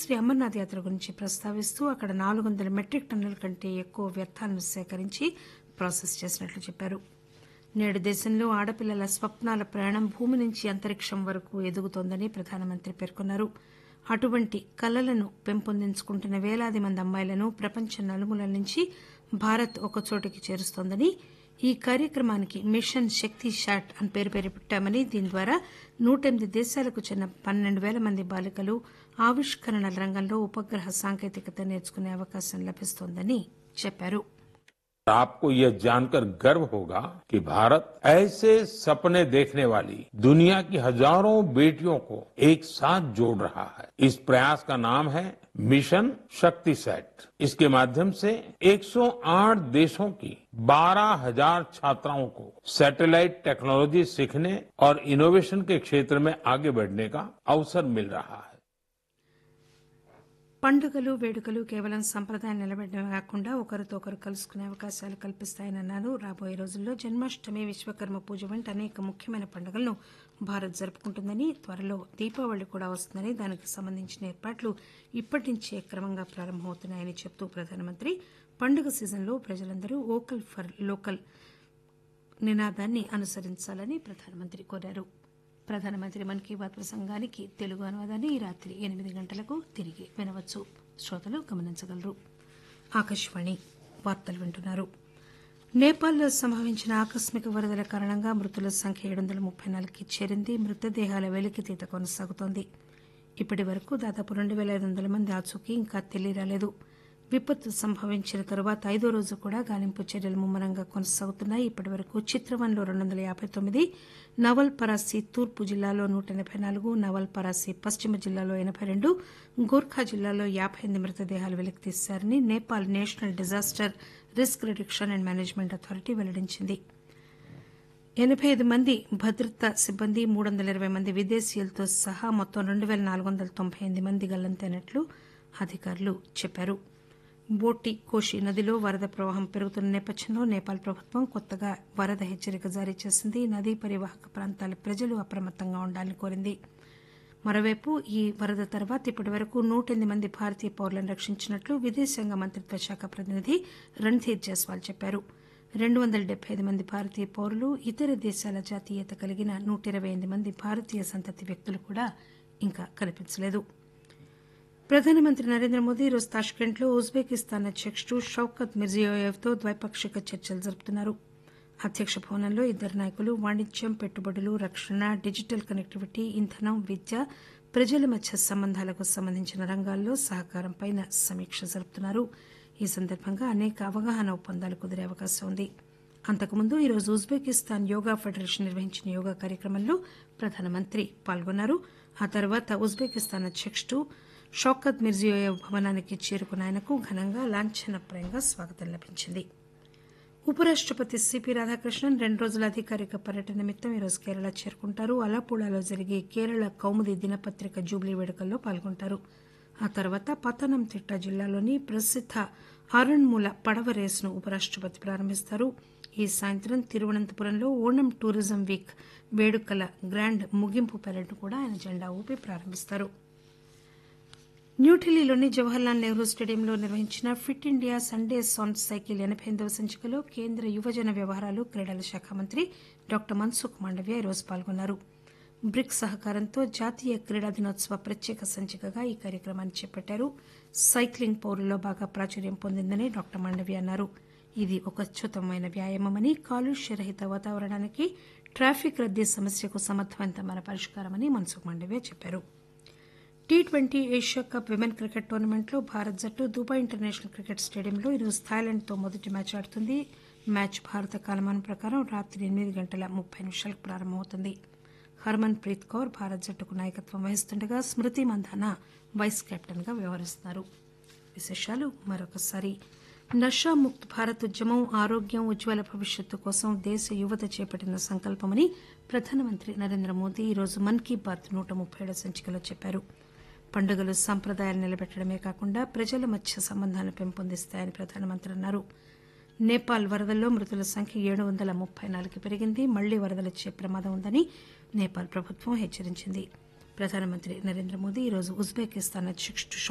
శ్రీ అమర్నాథ్ యాత్ర గురించి ప్రస్తావిస్తూ అక్కడ నాలుగు వందల మెట్రిక్ టన్నుల కంటే ఎక్కువ వ్యర్థాలను సేకరించి ప్రాసెస్ చేసినట్లు చెప్పారు నేడు దేశంలో ఆడపిల్లల స్వప్నాల ప్రయాణం భూమి నుంచి అంతరిక్షం వరకు ఎదుగుతోందని ప్రధానమంత్రి పేర్కొన్నారు అటువంటి కలలను పెంపొందించుకుంటున్న వేలాది మంది అమ్మాయిలను ప్రపంచ నలుమూలల నుంచి భారత్ ఒకచోటికి చేరుస్తోందని ఈ కార్యక్రమానికి మిషన్ శక్తి షాట్ అని పేరు పేరు పెట్టామని దీని ద్వారా నూట ఎనిమిది దేశాలకు చెందిన పన్నెండు పేల మంది బాలికలు ఆవిష్కరణల రంగంలో ఉపగ్రహ సాంకేతికత నేర్చుకునే అవకాశం లభిస్తోందని చెప్పారు आपको यह जानकर गर्व होगा कि भारत ऐसे सपने देखने वाली दुनिया की हजारों बेटियों को एक साथ जोड़ रहा है इस प्रयास का नाम है मिशन शक्ति सेट इसके माध्यम से 108 देशों की 12,000 छात्राओं को सैटेलाइट टेक्नोलॉजी सीखने और इनोवेशन के क्षेत्र में आगे बढ़ने का अवसर मिल रहा है పండుగలు వేడుకలు కేవలం సంప్రదాయం నిలబెట్టడమే కాకుండా ఒకరితో ఒకరు కలుసుకునే అవకాశాలు కల్పిస్తాయని అన్నారు రాబోయే రోజుల్లో జన్మాష్టమి విశ్వకర్మ పూజ వంటి అనేక ముఖ్యమైన పండుగలను భారత్ జరుపుకుంటుందని త్వరలో దీపావళి కూడా వస్తుందని దానికి సంబంధించిన ఏర్పాట్లు ఇప్పటి నుంచే క్రమంగా ప్రారంభమవుతున్నాయని చెబుతూ ప్రధానమంత్రి పండుగ సీజన్లో ప్రజలందరూ వోకల్ ఫర్ లోకల్ నినాదాన్ని అనుసరించాలని ప్రధానమంత్రి కోరారు ప్రధానమంత్రి మన్ కీ బాత్ ప్రసంగానికి తెలుగు అనువాదాన్ని ఈ రాత్రి ఎనిమిది గంటలకు తిరిగి వినవచ్చు శ్రోతలు గమనించగలరు ఆకాశవాణి వార్తలు వింటున్నారు నేపాల్లో సంభవించిన ఆకస్మిక వరదల కారణంగా మృతుల సంఖ్య ఏడు వందల ముప్పై నాలుగుకి చేరింది మృతదేహాల వెలికితీత కొనసాగుతోంది ఇప్పటి వరకు దాదాపు రెండు పేల ఐదు వందల మంది ఆచూకీ ఇంకా తెలియరాలేదు విపత్తు సంభవించిన తరువాత ఐదో రోజు కూడా గాలింపు చర్యలు ముమ్మరంగా కొనసాగుతున్నాయి ఇప్పటి వరకు చిత్రవన్లో రెండు వందల యాబై తొమ్మిది నవల్ పరాసి తూర్పు జిల్లాలో నూట ఎనబై నాలుగు నవల్ పరాసి పశ్చిమ జిల్లాలో ఎనబై రెండు గోర్ఖా జిల్లాలో యాబై ఎనిమిది మృతదేహాలు వెలికితీశారని Nepal national disaster risk reduction and management authority వెల్లడించింది ఎనబై ఐదు మంది భద్రతా సిబ్బంది మూడు వందల ఇరవై మంది విదేశీయులతో సహా మొత్తం రెండు పేల నాలుగు వందల తొంభై ఎనిమిది మంది గల్లంతైనట్లు అధికారులు చెప్పారు బోటి కోషి నదిలో వరద ప్రవాహం పెరుగుతున్న నేపథ్యంలో నేపాల్ ప్రభుత్వం కొత్తగా వరద హెచ్చరిక జారీ చేసింది నదీ పరివాహక ప్రాంతాల ప్రజలు అప్రమత్తంగా ఉండాలని కోరింది మరోవైపు ఈ వరద తర్వాత ఇప్పటి వరకు నూట ఎనిమిది మంది భారతీయ పౌరులను రక్షించినట్లు విదేశాంగ మంత్రిత్వ శాఖ ప్రతినిధి రణ్ధీర్ జైస్వాల్ చెప్పారు రెండు వందల డెబ్బై ఐదు మంది భారతీయ పౌరులు ఇతర దేశాల జాతీయత కలిగిన నూట ఇరవై ఎనిమిది మంది భారతీయ సంతతి వ్యక్తులు కూడా ఇంకా కనిపించలేదు ప్రధానమంత్రి నరేంద్ర మోదీ ఈరోజు తాష్కెంట్లో ఉజ్బెకిస్తాన్ అధ్యకుడు షౌకత్ మిర్జియోయేవ్తో ద్వైపాక్షిక చర్చలు జరుపుతున్నారు అధ్యక్ష భవనంలో ఇద్దరు నాయకులు వాణిజ్యం పెట్టుబడులు రక్షణ డిజిటల్ కనెక్టివిటీ ఇంధనం విద్య ప్రజల మధ్య సంబంధాలకు సంబంధించిన రంగాల్లో సహకారంపై సమీక్ష జరుపుతున్నారు ఈ సందర్భంగా అనేక అవగాహన ఒప్పందాలు కుదిరే అవకాశం ఉంది అంతకుముందు ఈరోజు ఉజ్బెకిస్తాన్ యోగా ఫెడరేషన్ నిర్వహించిన యోగా కార్యక్రమంలో ప్రధానమంత్రి పాల్గొన్నారు ఆ తర్వాత ఉజ్బెకిస్తాన్ అధ్యకుడు షౌకత్ మిర్జియోయేవ్ భవనానికి చేరుకున్న ఆయనకు ఘనంగా లాంఛనప్రాయంగా స్వాగతం లభించింది ఉపరాష్టపతి సిపి రాధాకృష్ణన్ రెండు రోజుల అధికారిక పర్యటన నిమిత్తం ఈరోజు కేరళ చేరుకుంటారు అలపూళలో జరిగే కేరళ కౌముది దినపత్రిక జూబ్లీ వేడుకల్లో పాల్గొంటారు ఆ తర్వాత పతనంతిట్ట జిల్లాలోని ప్రసిద్ధ అరుణ్మూల పడవ రేసును ఉపరాష్టపతి ప్రారంభిస్తారు ఈ సాయంత్రం తిరువనంతపురంలో ఓణం టూరిజం వీక్ వేడుకల గ్రాండ్ ముగింపు పెరేడ్ కూడా ఆయన జెండా ఊపి ప్రారంభిస్తారు న్యూఢిల్లీలోని జవహర్లాల్ నెహ్రూ స్టేడియంలో నిర్వహించిన ఫిట్ ఇండియా సండే సాన్ సైకిల్ ఎనబై ఎనిమిదవ సంచికలో కేంద్ర యువజన వ్యవహారాలు క్రీడల శాఖ మంత్రి డాక్టర్ మన్సుఖ్ మాండవ్య ఈరోజు పాల్గొన్నారు బ్రిక్స్ సహకారంతో జాతీయ క్రీడా దినోత్సవ ప్రత్యేక సంచికగా ఈ కార్యక్రమాన్ని చేపట్టారు సైక్లింగ్ పౌరుల్లో బాగా ప్రాచుర్యం పొందిందని డాక్టర్ మాండవ్య అన్నారు ఇది ఒక అత్యుత్తమమైన వ్యాయామమని కాలుష్య రహిత వాతావరణానికి ట్రాఫిక్ రద్దీ సమస్యకు సమర్థవంతమైన పరిష్కారమని మన్సుఖ్ మాండవ్య చెప్పారు T twenty Asia cup women cricket టోర్నమెంట్లో భారత్ జట్టు దుబాయ్ ఇంటర్నేషనల్ క్రికెట్ స్టేడియంలో ఈరోజు థాయిలాండ్తో మొదటి మ్యాచ్ ఆడుతుంది మ్యాచ్ భారత కాలమానం ప్రకారం రాత్రి ఎనిమిది గంటల ముప్పై నిమిషాలకు ప్రారంభమవుతుంది హర్మన్ ప్రీత్ కౌర్ భారత్ జట్టుకు నాయకత్వం వహిస్తుండగా స్మృతి మంధాన వైస్ కెప్టెన్గా వ్యవహరిస్తున్నారు విశేషాలు మరొకసారి నషాముక్త్ భారత్ ఉద్యమం ఆరోగ్యం ఉజ్వల భవిష్యత్తు కోసం దేశ యువత చేపట్టిన సంకల్పమని ప్రధానమంత్రి నరేంద్ర మోదీ ఈరోజు మన్ కీ బాత్ నూట ముప్పై ఏడు సంచికలో చెప్పారు పండుగలు సంప్రదాయాలు నిలబెట్టడమే కాకుండా ప్రజల మధ్య సంబంధాలను పెంపొందిస్తాయని ప్రధానమంత్రి అన్నారు నేపాల్ వరదల్లో మృతుల సంఖ్య ఏడు వందల ముప్పై నాలుగు పెరిగింది మళ్లీ వరదలొచ్చే ప్రమాదం ఉందని నేపాల్ ప్రభుత్వం హెచ్చరించింది ప్రధానమంత్రి నరేంద్ర మోదీ ఈరోజు ఉజ్బెకిస్తాన్ అధ్యకుడు